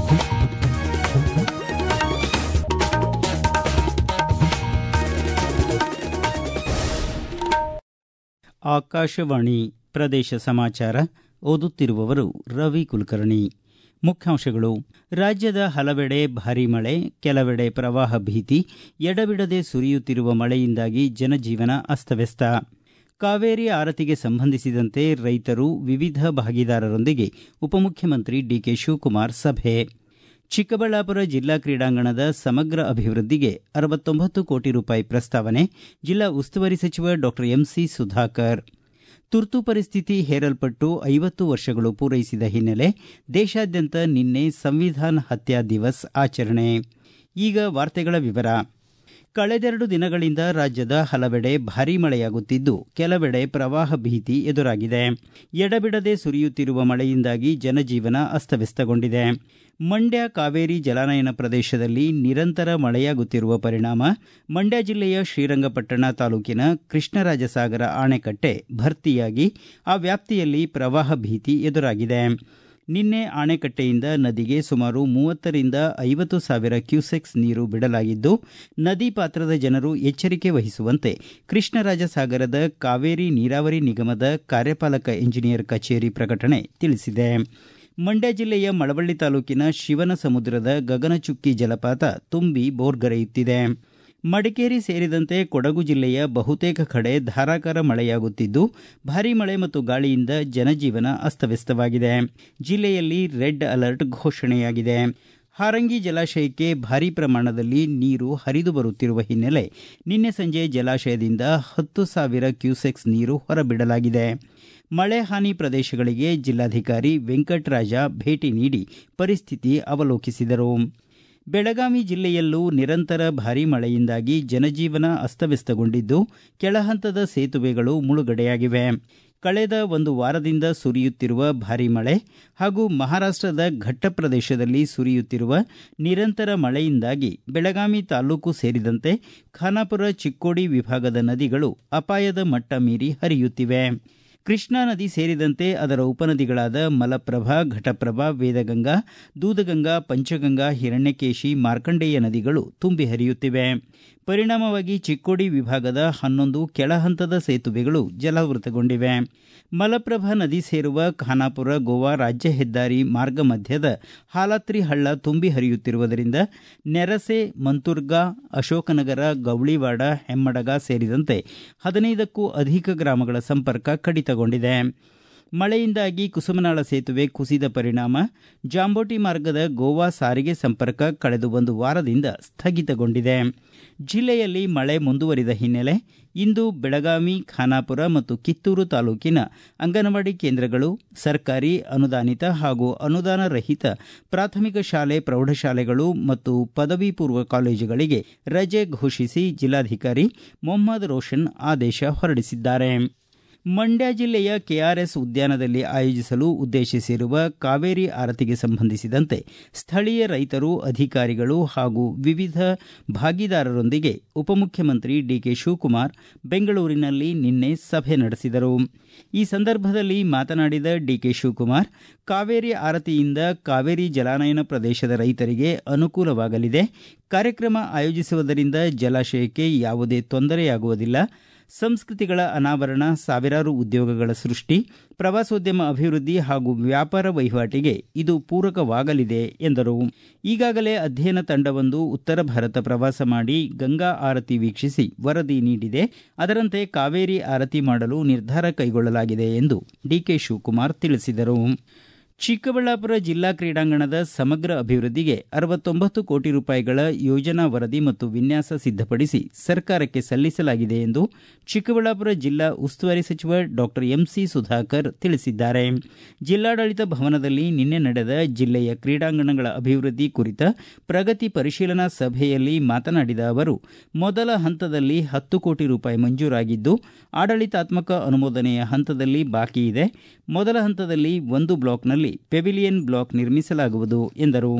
ಆಕಾಶವಾಣಿ ಪ್ರದೇಶ ಸಮಾಚಾರ ಓದುತ್ತಿರುವವರು ರವಿ ಕುಲಕರ್ಣಿ ಮುಖ್ಯಾಂಶಗಳು ರಾಜ್ಯದ ಹಲವೆಡೆ ಭಾರೀ ಮಳೆ ಕೆಲವೆಡೆ ಪ್ರವಾಹ ಭೀತಿ ಎಡಬಿಡದೆ ಸುರಿಯುತ್ತಿರುವ ಮಳೆಯಿಂದಾಗಿ ಜನಜೀವನ ಅಸ್ತವ್ಯಸ್ತ ಕಾವೇರಿ ಆರತಿಗೆ ಸಂಬಂಧಿಸಿದಂತೆ ರೈತರು ವಿವಿಧ ಭಾಗಿದಾರರೊಂದಿಗೆ ಉಪಮುಖ್ಯಮಂತ್ರಿ ಡಿಕೆ ಶಿವಕುಮಾರ್ ಸಭೆ ಚಿಕ್ಕಬಳ್ಳಾಪುರ ಜಿಲ್ಲಾ ಕ್ರೀಡಾಂಗಣದ ಸಮಗ್ರ ಅಭಿವೃದ್ಧಿಗೆ ಅರವತ್ತೊಂಬತ್ತು ಕೋಟಿ ರೂಪಾಯಿ ಪ್ರಸ್ತಾವನೆ ಜಿಲ್ಲಾ ಉಸ್ತುವಾರಿ ಸಚಿವ ಡಾಕ್ಟರ್ ಎಂಸಿ ಸುಧಾಕರ್ ತುರ್ತು ಪರಿಸ್ಥಿತಿ ಹೇರಲ್ಪಟ್ಟು ಐವತ್ತು ವರ್ಷಗಳು ಪೂರೈಸಿದ ಹಿನ್ನೆಲೆ ದೇಶಾದ್ಯಂತ ನಿನ್ನೆ ಸಂವಿಧಾನ ಹತ್ಯಾ ದಿವಸ್ ಆಚರಣೆ ಈಗ ವಾರ್ತೆಗಳ ವಿವರ ಕಳೆದೆರಡು ದಿನಗಳಿಂದ ರಾಜ್ಯದ ಹಲವೆಡೆ ಭಾರೀ ಮಳೆಯಾಗುತ್ತಿದ್ದು ಕೆಲವೆಡೆ ಪ್ರವಾಹ ಭೀತಿ ಎದುರಾಗಿದೆ ಎಡಬಿಡದೆ ಸುರಿಯುತ್ತಿರುವ ಮಳೆಯಿಂದಾಗಿ ಜನಜೀವನ ಅಸ್ತವ್ಯಸ್ತಗೊಂಡಿದೆ ಮಂಡ್ಯ ಕಾವೇರಿ ಜಲಾನಯನ ಪ್ರದೇಶದಲ್ಲಿ ನಿರಂತರ ಮಳೆಯಾಗುತ್ತಿರುವ ಪರಿಣಾಮ ಮಂಡ್ಯ ಜಿಲ್ಲೆಯ ಶ್ರೀರಂಗಪಟ್ಟಣ ತಾಲೂಕಿನ ಕೃಷ್ಣರಾಜಸಾಗರ ಅಣೆಕಟ್ಟೆ ಭರ್ತಿಯಾಗಿ ಆ ವ್ಯಾಪ್ತಿಯಲ್ಲಿ ಪ್ರವಾಹ ಭೀತಿ ಎದುರಾಗಿದೆ ನಿನ್ನೆ ಅಣೆಕಟ್ಟೆಯಿಂದ ನದಿಗೆ ಸುಮಾರು ಮೂವತ್ತರಿಂದ ಐವತ್ತು ಸಾವಿರ ಕ್ಯೂಸೆಕ್ಸ್ ನೀರು ಬಿಡಲಾಗಿದ್ದು ನದಿ ಪಾತ್ರದ ಜನರು ಎಚ್ಚರಿಕೆ ವಹಿಸುವಂತೆ ಕೃಷ್ಣರಾಜಸಾಗರದ ಕಾವೇರಿ ನೀರಾವರಿ ನಿಗಮದ ಕಾರ್ಯಪಾಲಕ ಎಂಜಿನಿಯರ್ ಕಚೇರಿ ಪ್ರಕಟಣೆ ತಿಳಿಸಿದೆ ಮಂಡ್ಯ ಜಿಲ್ಲೆಯ ಮಳವಳ್ಳಿ ತಾಲೂಕಿನ ಶಿವನ ಸಮುದ್ರದ ಗಗನಚುಕ್ಕಿ ಜಲಪಾತ ತುಂಬಿ ಬೋರ್ಗರೆಯುತ್ತಿದೆ ಮಡಿಕೇರಿ ಸೇರಿದಂತೆ ಕೊಡಗು ಜಿಲ್ಲೆಯ ಬಹುತೇಕ ಕಡೆ ಧಾರಾಕಾರ ಮಳೆಯಾಗುತ್ತಿದ್ದು ಭಾರೀ ಮಳೆ ಮತ್ತು ಗಾಳಿಯಿಂದ ಜನಜೀವನ ಅಸ್ತವ್ಯಸ್ತವಾಗಿದೆ ಜಿಲ್ಲೆಯಲ್ಲಿ ರೆಡ್ ಅಲರ್ಟ್ ಘೋಷಣೆಯಾಗಿದೆ ಹಾರಂಗಿ ಜಲಾಶಯಕ್ಕೆ ಭಾರೀ ಪ್ರಮಾಣದಲ್ಲಿ ನೀರು ಹರಿದು ಬರುತ್ತಿರುವ ಹಿನ್ನೆಲೆ ನಿನ್ನೆ ಸಂಜೆ ಜಲಾಶಯದಿಂದ ಹತ್ತು ಸಾವಿರ ಕ್ಯೂಸೆಕ್ಸ್ ನೀರು ಹೊರಬಿಡಲಾಗಿದೆ ಮಳೆ ಹಾನಿ ಪ್ರದೇಶಗಳಿಗೆ ಜಿಲ್ಲಾಧಿಕಾರಿ ವೆಂಕಟರಾಜ ಭೇಟಿ ನೀಡಿ ಪರಿಸ್ಥಿತಿ ಅವಲೋಕಿಸಿದರು ಬೆಳಗಾವಿ ಜಿಲ್ಲೆಯಲ್ಲೂ ನಿರಂತರ ಭಾರೀ ಮಳೆಯಿಂದಾಗಿ ಜನಜೀವನ ಅಸ್ತವ್ಯಸ್ತಗೊಂಡಿದ್ದು ಕೆಳಹಂತದ ಸೇತುವೆಗಳು ಮುಳುಗಡೆಯಾಗಿವೆ ಕಳೆದ ಒಂದು ವಾರದಿಂದ ಸುರಿಯುತ್ತಿರುವ ಭಾರೀ ಮಳೆ ಹಾಗೂ ಮಹಾರಾಷ್ಟದ ಘಟ್ಟ ಪ್ರದೇಶದಲ್ಲಿ ಸುರಿಯುತ್ತಿರುವ ನಿರಂತರ ಮಳೆಯಿಂದಾಗಿ ಬೆಳಗಾವಿ ತಾಲೂಕು ಸೇರಿದಂತೆ ಖಾನಾಪುರ ಚಿಕ್ಕೋಡಿ ವಿಭಾಗದ ನದಿಗಳು ಅಪಾಯದ ಮಟ್ಟ ಮೀರಿ ಹರಿಯುತ್ತಿವೆ ಕೃಷ್ಣಾ ನದಿ ಸೇರಿದಂತೆ ಅದರ ಉಪನದಿಗಳಾದ ಮಲಪ್ರಭಾ ಘಟಪ್ರಭಾ ವೇದಗಂಗಾ ದೂದಗಂಗಾ ಪಂಚಗಂಗಾ ಹಿರಣ್ಯಕೇಶಿ ಮಾರ್ಕಂಡೇಯ ನದಿಗಳು ತುಂಬಿ ಹರಿಯುತ್ತಿವೆ ಪರಿಣಾಮವಾಗಿ ಚಿಕ್ಕೋಡಿ ವಿಭಾಗದ ಹನ್ನೊಂದು ಕೆಳಹಂತದ ಸೇತುವೆಗಳು ಜಲಾವೃತಗೊಂಡಿವೆ ಮಲಪ್ರಭಾ ನದಿ ಸೇರುವ ಖಾನಾಪುರ ಗೋವಾ ರಾಜ್ಯ ಹೆದ್ದಾರಿ ಮಾರ್ಗ ಮಧ್ಯದ ಹಾಲಾತ್ರಿ ಹಳ್ಳ ತುಂಬಿ ಹರಿಯುತ್ತಿರುವುದರಿಂದ ನೆರಸೆ ಮಂತುರ್ಗಾ ಅಶೋಕನಗರ ಗೌಳಿವಾಡ ಹೆಮ್ಮಡಗ ಸೇರಿದಂತೆ ಹದಿನೈದಕ್ಕೂ ಅಧಿಕ ಗ್ರಾಮಗಳ ಸಂಪರ್ಕ ಕಡಿತಗೊಂಡಿದೆ ಮಳೆಯಿಂದಾಗಿ ಕುಸುಮನಾಳ ಸೇತುವೆ ಕುಸಿದ ಪರಿಣಾಮ ಜಾಂಬೋಟಿ ಮಾರ್ಗದ ಗೋವಾ ಸಾರಿಗೆ ಸಂಪರ್ಕ ಕಳೆದ ಒಂದು ವಾರದಿಂದ ಸ್ಥಗಿತಗೊಂಡಿದೆ ಜಿಲ್ಲೆಯಲ್ಲಿ ಮಳೆ ಮುಂದುವರಿದ ಹಿನ್ನೆಲೆ ಇಂದು ಬೆಳಗಾವಿ ಖಾನಾಪುರ ಮತ್ತು ಕಿತ್ತೂರು ತಾಲೂಕಿನ ಅಂಗನವಾಡಿ ಕೇಂದ್ರಗಳು ಸರ್ಕಾರಿ ಅನುದಾನಿತ ಹಾಗೂ ಅನುದಾನ ರಹಿತ ಪ್ರಾಥಮಿಕ ಶಾಲೆ ಪ್ರೌಢಶಾಲೆಗಳು ಮತ್ತು ಪದವಿ ಪೂರ್ವ ಕಾಲೇಜುಗಳಿಗೆ ರಜೆ ಘೋಷಿಸಿ ಜಿಲ್ಲಾಧಿಕಾರಿ ಮೊಹಮ್ಮದ್ ರೋಷನ್ ಆದೇಶ ಹೊರಡಿಸಿದ್ದಾರೆ ಮಂಡ್ಯ ಜಿಲ್ಲೆಯ ಕೆಆರ್ಎಸ್ ಉದ್ಯಾನದಲ್ಲಿ ಆಯೋಜಿಸಲು ಉದ್ದೇಶಿಸಿರುವ ಕಾವೇರಿ ಆರತಿಗೆ ಸಂಬಂಧಿಸಿದಂತೆ ಸ್ಥಳೀಯ ರೈತರು ಅಧಿಕಾರಿಗಳು ಹಾಗೂ ವಿವಿಧ ಭಾಗಿದಾರರೊಂದಿಗೆ ಉಪಮುಖ್ಯಮಂತ್ರಿ ಡಿಕೆ ಶಿವಕುಮಾರ್ ಬೆಂಗಳೂರಿನಲ್ಲಿ ನಿನ್ನೆ ಸಭೆ ನಡೆಸಿದರು ಈ ಸಂದರ್ಭದಲ್ಲಿ ಮಾತನಾಡಿದ ಡಿಕೆ ಶಿವಕುಮಾರ್ ಕಾವೇರಿ ಆರತಿಯಿಂದ ಕಾವೇರಿ ಜಲಾನಯನ ಪ್ರದೇಶದ ರೈತರಿಗೆ ಅನುಕೂಲವಾಗಲಿದೆ ಕಾರ್ಯಕ್ರಮ ಆಯೋಜಿಸುವುದರಿಂದ ಜಲಾಶಯಕ್ಕೆ ಯಾವುದೇ ತೊಂದರೆಯಾಗುವುದಿಲ್ಲ ಸಂಸ್ಕೃತಿಗಳ ಅನಾವರಣ ಸಾವಿರಾರು ಉದ್ಯೋಗಗಳ ಸೃಷ್ಟಿ ಪ್ರವಾಸೋದ್ಯಮ ಅಭಿವೃದ್ಧಿ ಹಾಗೂ ವ್ಯಾಪಾರ ವಹಿವಾಟಿಗೆ ಇದು ಪೂರಕವಾಗಲಿದೆ ಎಂದರು ಈಗಾಗಲೇ ಅಧ್ಯಯನ ತಂಡವೊಂದು ಉತ್ತರ ಭಾರತ ಪ್ರವಾಸ ಮಾಡಿ ಗಂಗಾ ಆರತಿ ವೀಕ್ಷಿಸಿ ವರದಿ ನೀಡಿದೆ ಅದರಂತೆ ಕಾವೇರಿ ಆರತಿ ಮಾಡಲು ನಿರ್ಧಾರ ಕೈಗೊಳ್ಳಲಾಗಿದೆ ಎಂದು ಡಿಕೆ ಶಿವಕುಮಾರ್ ತಿಳಿಸಿದರು ಚಿಕ್ಕಬಳ್ಳಾಪುರ ಜಿಲ್ಲಾ ಕ್ರೀಡಾಂಗಣದ ಸಮಗ್ರ ಅಭಿವೃದ್ಧಿಗೆ ಅರವತ್ತೊಂಬತ್ತು ಕೋಟಿ ರೂಪಾಯಿಗಳ ಯೋಜನಾ ವರದಿ ಮತ್ತು ವಿನ್ಯಾಸ ಸಿದ್ಧಪಡಿಸಿ ಸರ್ಕಾರಕ್ಕೆ ಸಲ್ಲಿಸಲಾಗಿದೆ ಎಂದು ಚಿಕ್ಕಬಳ್ಳಾಪುರ ಜಿಲ್ಲಾ ಉಸ್ತುವಾರಿ ಸಚಿವ ಡಾಕ್ಟರ್ ಎಂಸಿ ಸುಧಾಕರ್ ತಿಳಿಸಿದ್ದಾರೆ ಜಿಲ್ಲಾಡಳಿತ ಭವನದಲ್ಲಿ ನಿನ್ನೆ ನಡೆದ ಜಿಲ್ಲೆಯ ಕ್ರೀಡಾಂಗಣಗಳ ಅಭಿವೃದ್ಧಿ ಕುರಿತ ಪ್ರಗತಿ ಪರಿಶೀಲನಾ ಸಭೆಯಲ್ಲಿ ಮಾತನಾಡಿದ ಅವರು ಮೊದಲ ಹಂತದಲ್ಲಿ ಹತ್ತು ಕೋಟಿ ರೂಪಾಯಿ ಮಂಜೂರಾಗಿದ್ದು ಆಡಳಿತಾತ್ಮಕ ಅನುಮೋದನೆಯ ಹಂತದಲ್ಲಿ ಬಾಕಿ ಇದೆ ಮೊದಲ ಹಂತದಲ್ಲಿ ಒಂದು ಬ್ಲಾಕ್ನಲ್ಲಿ ಪೆವಿಲಿಯನ್ ಬ್ಲಾಕ್ ನಿರ್ಮಿಸಲಾಗುವುದು ಎಂದರು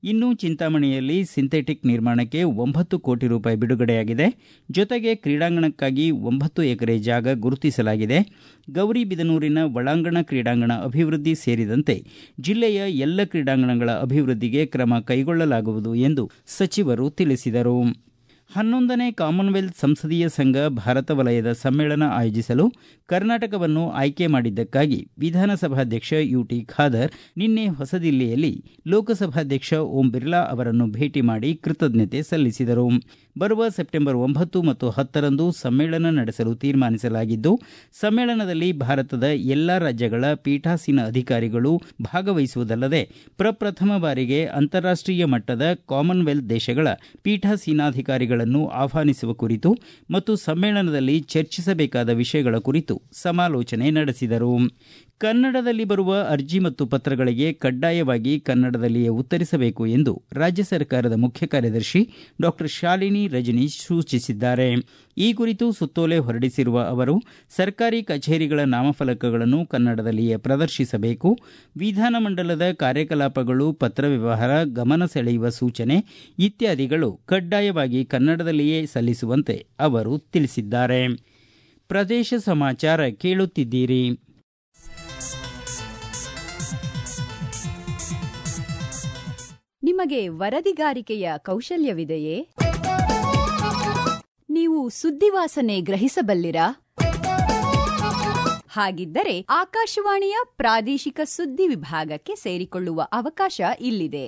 ಇನ್ನು ಚಿಂತಾಮಣಿಯಲ್ಲಿ ಸಿಂಥೆಟಿಕ್ ನಿರ್ಮಾಣಕ್ಕೆ ಒಂಬತ್ತು ಕೋಟಿ ರೂಪಾಯಿ ಬಿಡುಗಡೆಯಾಗಿದೆ ಜೊತೆಗೆ ಕ್ರೀಡಾಂಗಣಕ್ಕಾಗಿ ಒಂಬತ್ತು ಎಕರೆ ಜಾಗ ಗುರುತಿಸಲಾಗಿದೆ ಗೌರಿಬಿದನೂರಿನ ಒಳಾಂಗಣ ಕ್ರೀಡಾಂಗಣ ಅಭಿವೃದ್ಧಿ ಸೇರಿದಂತೆ ಜಿಲ್ಲೆಯ ಎಲ್ಲ ಕ್ರೀಡಾಂಗಣಗಳ ಅಭಿವೃದ್ಧಿಗೆ ಕ್ರಮ ಕೈಗೊಳ್ಳಲಾಗುವುದು ಎಂದು ಸಚಿವರು ತಿಳಿಸಿದರು ಹನ್ನೊಂದನೇ ಕಾಮನ್ವೆಲ್ತ್ ಸಂಸದೀಯ ಸಂಘ ಭಾರತ ವಲಯದ ಸಮ್ಮೇಳನ ಆಯೋಜಿಸಲು ಕರ್ನಾಟಕವನ್ನು ಆಯ್ಕೆ ಮಾಡಿದ್ದಕ್ಕಾಗಿ ವಿಧಾನಸಭಾಧ್ಯಕ್ಷ ಯುಟಿ ಖಾದರ್ ನಿನ್ನೆ ಹೊಸದಿಲ್ಲಿಯಲ್ಲಿ ಲೋಕಸಭಾಧ್ಯಕ್ಷ ಓಂ ಬಿರ್ಲಾ ಅವರನ್ನು ಭೇಟಿ ಮಾಡಿ ಕೃತಜ್ಞತೆ ಸಲ್ಲಿಸಿದರು ಬರುವ ಸೆಪ್ಟೆಂಬರ್ ಒಂಬತ್ತು ಮತ್ತು ಹತ್ತರಂದು ಸಮ್ಮೇಳನ ನಡೆಸಲು ತೀರ್ಮಾನಿಸಲಾಗಿದ್ದು ಸಮ್ಮೇಳನದಲ್ಲಿ ಭಾರತದ ಎಲ್ಲಾ ರಾಜ್ಯಗಳ ಪೀಠಾಸೀನ ಅಧಿಕಾರಿಗಳು ಭಾಗವಹಿಸುವುದಲ್ಲದೆ ಪ್ರಪ್ರಥಮ ಬಾರಿಗೆ ಅಂತಾರಾಷ್ಟೀಯ ಮಟ್ಟದ ಕಾಮನ್ವೆಲ್ತ್ ದೇಶಗಳ ಪೀಠಾಸೀನಾಧಿಕಾರಿಗಳನ್ನು ಆಹ್ವಾನಿಸುವ ಕುರಿತು ಮತ್ತು ಸಮ್ಮೇಳನದಲ್ಲಿ ಚರ್ಚಿಸಬೇಕಾದ ವಿಷಯಗಳ ಕುರಿತು ಸಮಾಲೋಚನೆ ನಡೆಸಿದರು ಕನ್ನಡದಲ್ಲಿ ಬರುವ ಅರ್ಜಿ ಮತ್ತು ಪತ್ರಗಳಿಗೆ ಕಡ್ಡಾಯವಾಗಿ ಕನ್ನಡದಲ್ಲಿಯೇ ಉತ್ತರಿಸಬೇಕು ಎಂದು ರಾಜ್ಯ ಸರ್ಕಾರದ ಮುಖ್ಯ ಕಾರ್ಯದರ್ಶಿ ಡಾಕ್ಟರ್ ಶಾಲಿನಿ ರಜನೀಶ್ ಸೂಚಿಸಿದ್ದಾರೆ ಈ ಕುರಿತು ಸುತ್ತೋಲೆ ಹೊರಡಿಸಿರುವ ಅವರು ಸರ್ಕಾರಿ ಕಚೇರಿಗಳ ನಾಮಫಲಕಗಳನ್ನು ಕನ್ನಡದಲ್ಲಿಯೇ ಪ್ರದರ್ಶಿಸಬೇಕು ವಿಧಾನಮಂಡಲದ ಕಾರ್ಯಕಲಾಪಗಳು ಪತ್ರ ವ್ಯವಹಾರ ಗಮನ ಸೆಳೆಯುವ ಸೂಚನೆ ಇತ್ಯಾದಿಗಳು ಕಡ್ಡಾಯವಾಗಿ ಕನ್ನಡದಲ್ಲಿಯೇ ಸಲ್ಲಿಸುವಂತೆ ಅವರು ತಿಳಿಸಿದ್ದಾರೆ ಪ್ರದೇಶ ಸಮಾಚಾರ ಕೇಳುತ್ತಿದ್ದೀರಿ ನಿಮಗೆ ವರದಿಗಾರಿಕೆಯ ಕೌಶಲ್ಯವಿದೆಯೇ ನೀವು ಸುದ್ದಿವಾಸನೆ ಗ್ರಹಿಸಬಲ್ಲಿರಾ ಹಾಗಿದ್ದರೆ ಆಕಾಶವಾಣಿಯ ಪ್ರಾದೇಶಿಕ ಸುದ್ದಿ ವಿಭಾಗಕ್ಕೆ ಸೇರಿಕೊಳ್ಳುವ ಅವಕಾಶ ಇಲ್ಲಿದೆ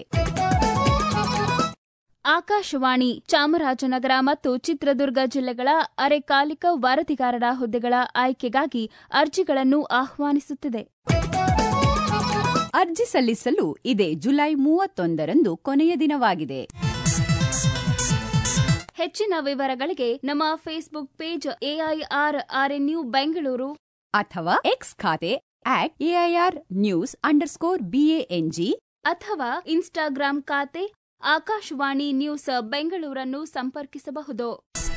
ಆಕಾಶವಾಣಿ ಚಾಮರಾಜನಗರ ಮತ್ತು ಚಿತ್ರದುರ್ಗ ಜಿಲ್ಲೆಗಳ ಅರೆಕಾಲಿಕ ವರದಿಗಾರರ ಹುದ್ದೆಗಳ ಆಯ್ಕೆಗಾಗಿ ಅರ್ಜಿಗಳನ್ನು ಆಹ್ವಾನಿಸುತ್ತಿದೆ ಅರ್ಜಿ ಸಲ್ಲಿಸಲು ಇದೇ ಜುಲೈ ಮೂವತ್ತೊಂದರಂದು ಕೊನೆಯ ದಿನವಾಗಿದೆ ಹೆಚ್ಚಿನ ವಿವರಗಳಿಗೆ ನಮ್ಮ Facebook page AIR RNU Bengaluru ಅಥವಾ ಎಕ್ಸ್ ಖಾತೆ at AIR news underscore BANG ಅಥವಾ ಇನ್ಸ್ಟಾಗ್ರಾಂ ಖಾತೆ ಆಕಾಶವಾಣಿ ನ್ಯೂಸ್ ಬೆಂಗಳೂರನ್ನು ಸಂಪರ್ಕಿಸಬಹುದು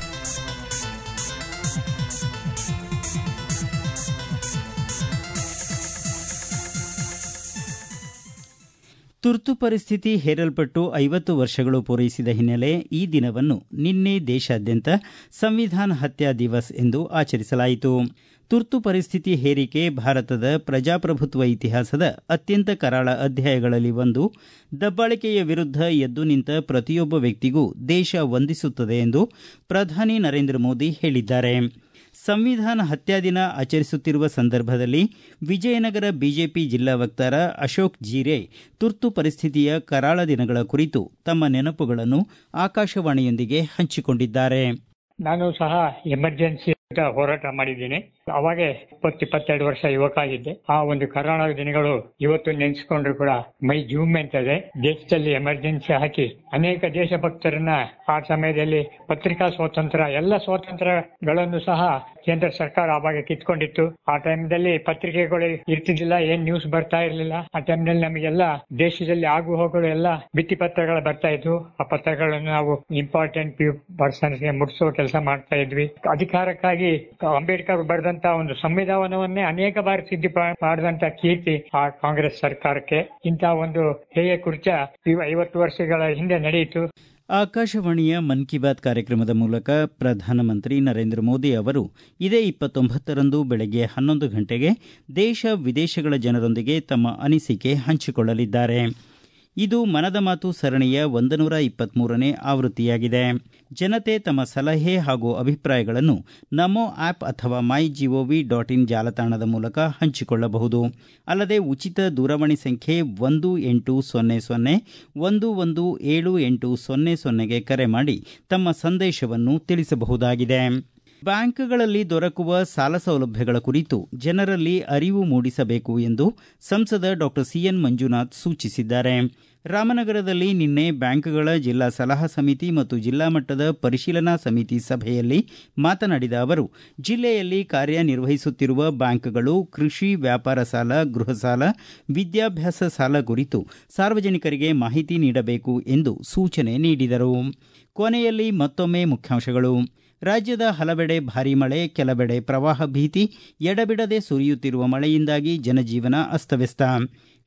ತುರ್ತು ಪರಿಸ್ಥಿತಿ ಹೇರಲ್ಪಟ್ಟು ಐವತ್ತು ವರ್ಷಗಳು ಪೂರೈಸಿದ ಹಿನ್ನೆಲೆ ಈ ದಿನವನ್ನು ನಿನ್ನೆ ದೇಶಾದ್ಯಂತ ಸಂವಿಧಾನ ಹತ್ಯಾ ದಿವಸ್ ಎಂದು ಆಚರಿಸಲಾಯಿತು ತುರ್ತು ಪರಿಸ್ಥಿತಿ ಹೇರಿಕೆ ಭಾರತದ ಪ್ರಜಾಪ್ರಭುತ್ವ ಇತಿಹಾಸದ ಅತ್ಯಂತ ಕರಾಳ ಅಧ್ಯಾಯಗಳಲ್ಲಿ ಒಂದು ದಬ್ಬಾಳಿಕೆಯ ವಿರುದ್ಧ ಎದ್ದು ನಿಂತ ಪ್ರತಿಯೊಬ್ಬ ವ್ಯಕ್ತಿಗೂ ದೇಶ ವಂದಿಸುತ್ತದೆ ಎಂದು ಪ್ರಧಾನಿ ನರೇಂದ್ರ ಮೋದಿ ಹೇಳಿದ್ದಾರೆ ಸಂವಿಧಾನ ಹತ್ಯಾ ದಿನ ಆಚರಿಸುತ್ತಿರುವ ಸಂದರ್ಭದಲ್ಲಿ ವಿಜಯನಗರ ಬಿಜೆಪಿ ಜಿಲ್ಲಾ ವಕ್ತಾರ ಅಶೋಕ್ ಜೀರೆ ತುರ್ತು ಪರಿಸ್ಥಿತಿಯ ಕರಾಳ ದಿನಗಳ ಕುರಿತು ತಮ್ಮ ನೆನಪುಗಳನ್ನು ಆಕಾಶವಾಣಿಯೊಂದಿಗೆ ಹಂಚಿಕೊಂಡಿದ್ದಾರೆ ನಾನು ಸಹ ಎಮರ್ಜೆನ್ಸಿ ಹೋರಾಟ ಮಾಡಿದ್ದೀನಿ ಅವಾಗೆ ಇಪ್ಪತ್ತು ಇಪ್ಪತ್ತೆರಡು ವರ್ಷ ಯುವಕ ಆಗಿದ್ದೆ ಆ ಒಂದು ಕರಾಳ ದಿನಗಳು ಇವತ್ತು ನೆನೆಸ್ಕೊಂಡ್ರು ಕೂಡ ಮೈ ಜೂಮ್ ಅಂತದೆ ದೇಶದಲ್ಲಿ ಎಮರ್ಜೆನ್ಸಿ ಹಾಕಿ ಅನೇಕ ದೇಶಭಕ್ತರನ್ನ ಆ ಸಮಯದಲ್ಲಿ ಪತ್ರಿಕಾ ಸ್ವಾತಂತ್ರ್ಯ ಎಲ್ಲ ಸ್ವಾತಂತ್ರ್ಯಗಳನ್ನು ಸಹ ಕೇಂದ್ರ ಸರ್ಕಾರ ಆವಾಗ ಕಿತ್ಕೊಂಡಿತ್ತು ಆ ಟೈಮ್ದಲ್ಲಿ ಪತ್ರಿಕೆಗಳು ಇರ್ತಿದ್ದಿಲ್ಲ ಏನ್ ನ್ಯೂಸ್ ಬರ್ತಾ ಇರ್ಲಿಲ್ಲ ಆ ಟೈಮ್ನಲ್ಲಿ ನಮಗೆಲ್ಲ ದೇಶದಲ್ಲಿ ಆಗು ಹೋಗಲು ಎಲ್ಲ ಭಿತ್ತಿ ಪತ್ರಗಳು ಬರ್ತಾ ಇದ್ವು ಆ ಪತ್ರಗಳನ್ನು ನಾವು ಇಂಪಾರ್ಟೆಂಟ್ ಪಿ ಪರ್ಸನ್ಸ್ಗೆ ಮುಟ್ಟಿಸುವ ಕೆಲಸ ಮಾಡ್ತಾ ಇದ್ವಿ ಅಧಿಕಾರಕ್ಕಾಗಿ ಅಂಬೇಡ್ಕರ್ ಬರೆದಂತ ಒಂದು ಸಂವಿಧಾನವನ್ನೇ ಅನೇಕ ಬಾರಿ ಸಿದ್ಧಿ ಮಾಡಿದಂತ ಕೀರ್ತಿ ಆ ಕಾಂಗ್ರೆಸ್ ಸರ್ಕಾರಕ್ಕೆ ಇಂತಹ ಒಂದು ಹೇಯ ಕುರ್ಚ ಐವತ್ತು ವರ್ಷಗಳ ಹಿಂದೆ ನಡೆಯಿತು ಆಕಾಶವಾಣಿಯ ಮನ್ ಕಿ ಬಾತ್ ಕಾರ್ಯಕ್ರಮದ ಮೂಲಕ ಪ್ರಧಾನಮಂತ್ರಿ ನರೇಂದ್ರ ಮೋದಿ ಅವರು ಇದೇ ಇಪ್ಪತ್ತೊಂಬತ್ತರಂದು ಬೆಳಗ್ಗೆ ಹನ್ನೊಂದು ಗಂಟೆಗೆ ದೇಶ ವಿದೇಶಗಳ ಜನರೊಂದಿಗೆ ತಮ್ಮ ಅನಿಸಿಕೆ ಹಂಚಿಕೊಳ್ಳಲಿದ್ದಾರೆ ಇದು ಮನದ ಮಾತು ಸರಣಿಯ ಒಂದನೂರ ಇಪ್ಪತ್ಮೂರನೇ ಆವೃತ್ತಿಯಾಗಿದೆ ಜನತೆ ತಮ್ಮ ಸಲಹೆ ಹಾಗೂ ಅಭಿಪ್ರಾಯಗಳನ್ನು ನಮೋ ಆಪ್ ಅಥವಾ ಮೈ ಜಿಒವಿ ಡಾಟ್ ಇನ್ ಜಾಲತಾಣದ ಮೂಲಕ ಹಂಚಿಕೊಳ್ಳಬಹುದು ಅಲ್ಲದೆ ಉಚಿತ ದೂರವಾಣಿ ಸಂಖ್ಯೆ ಒಂದು ಎಂಟು ಸೊನ್ನೆ ಸೊನ್ನೆ ಒಂದು ಒಂದು ಏಳು ಎಂಟು ಸೊನ್ನೆ ಸೊನ್ನೆಗೆ ಕರೆ ಮಾಡಿ ತಮ್ಮ ಸಂದೇಶವನ್ನು ತಿಳಿಸಬಹುದಾಗಿದೆ ಬ್ಯಾಂಕ್ಗಳಲ್ಲಿ ದೊರಕುವ ಸಾಲ ಸೌಲಭ್ಯಗಳ ಕುರಿತು ಜನರಲ್ಲಿ ಅರಿವು ಮೂಡಿಸಬೇಕು ಎಂದು ಸಂಸದ ಡಾಕ್ಟರ್ ಸಿಎನ್ ಮಂಜುನಾಥ್ ಸೂಚಿಸಿದ್ದಾರೆ ರಾಮನಗರದಲ್ಲಿ ನಿನ್ನೆ ಬ್ಯಾಂಕ್ಗಳ ಜಿಲ್ಲಾ ಸಲಹಾ ಸಮಿತಿ ಮತ್ತು ಜಿಲ್ಲಾ ಮಟ್ಟದ ಪರಿಶೀಲನಾ ಸಮಿತಿ ಸಭೆಯಲ್ಲಿ ಮಾತನಾಡಿದ ಅವರು ಜಿಲ್ಲೆಯಲ್ಲಿ ಕಾರ್ಯನಿರ್ವಹಿಸುತ್ತಿರುವ ಬ್ಯಾಂಕ್ಗಳು ಕೃಷಿ ವ್ಯಾಪಾರ ಸಾಲ ಗೃಹ ಸಾಲ ವಿದ್ಯಾಭ್ಯಾಸ ಸಾಲ ಕುರಿತು ಸಾರ್ವಜನಿಕರಿಗೆ ಮಾಹಿತಿ ನೀಡಬೇಕು ಎಂದು ಸೂಚನೆ ನೀಡಿದರು ಕೊನೆಯಲ್ಲಿ ಮತ್ತೊಮ್ಮೆ ಮುಖ್ಯಾಂಶಗಳು ರಾಜ್ಯದ ಹಲವೆಡೆ ಭಾರೀ ಮಳೆ ಕೆಲವೆಡೆ ಪ್ರವಾಹ ಭೀತಿ ಎಡಬಿಡದೆ ಸುರಿಯುತ್ತಿರುವ ಮಳೆಯಿಂದಾಗಿ ಜನಜೀವನ ಅಸ್ತವ್ಯಸ್ತ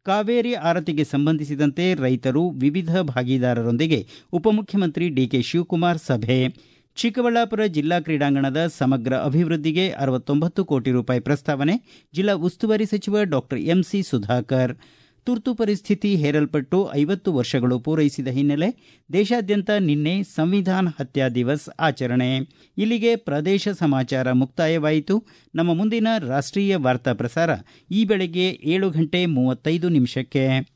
ಕಾವೇರಿ ಆರತಿಗೆ ಸಂಬಂಧಿಸಿದಂತೆ ರೈತರು ವಿವಿಧ ಭಾಗಿದಾರರೊಂದಿಗೆ ಉಪಮುಖ್ಯಮಂತ್ರಿ ಡಿಕೆ ಶಿವಕುಮಾರ್ ಸಭೆ ಚಿಕ್ಕಬಳ್ಳಾಪುರ ಜಿಲ್ಲಾ ಕ್ರೀಡಾಂಗಣದ ಸಮಗ್ರ ಅಭಿವೃದ್ಧಿಗೆ ಅರವತ್ತೊಂಬತ್ತು ಕೋಟಿ ರೂಪಾಯಿ ಪ್ರಸ್ತಾವನೆ ಜಿಲ್ಲಾ ಉಸ್ತುವಾರಿ ಸಚಿವ ಡಾಕ್ಟರ್ ಎಂಸಿ ಸುಧಾಕರ್ ತುರ್ತು ಪರಿಸ್ಥಿತಿ ಹೇರಲ್ಪಟ್ಟು ಐವತ್ತು ವರ್ಷಗಳು ಪೂರೈಸಿದ ಹಿನ್ನೆಲೆ ದೇಶಾದ್ಯಂತ ನಿನ್ನೆ ಸಂವಿಧಾನ ಹತ್ಯಾ ದಿವಸ್ ಆಚರಣೆ ಇಲ್ಲಿಗೆ ಪ್ರದೇಶ ಸಮಾಚಾರ ಮುಕ್ತಾಯವಾಯಿತು ನಮ್ಮ ಮುಂದಿನ ರಾಷ್ಟೀಯ ವಾರ್ತಾ ಪ್ರಸಾರ ಈ ಬೆಳಗ್ಗೆ ಏಳು ಗಂಟೆ ಮೂವತ್ತೈದು ನಿಮಿಷಕ್ಕೆ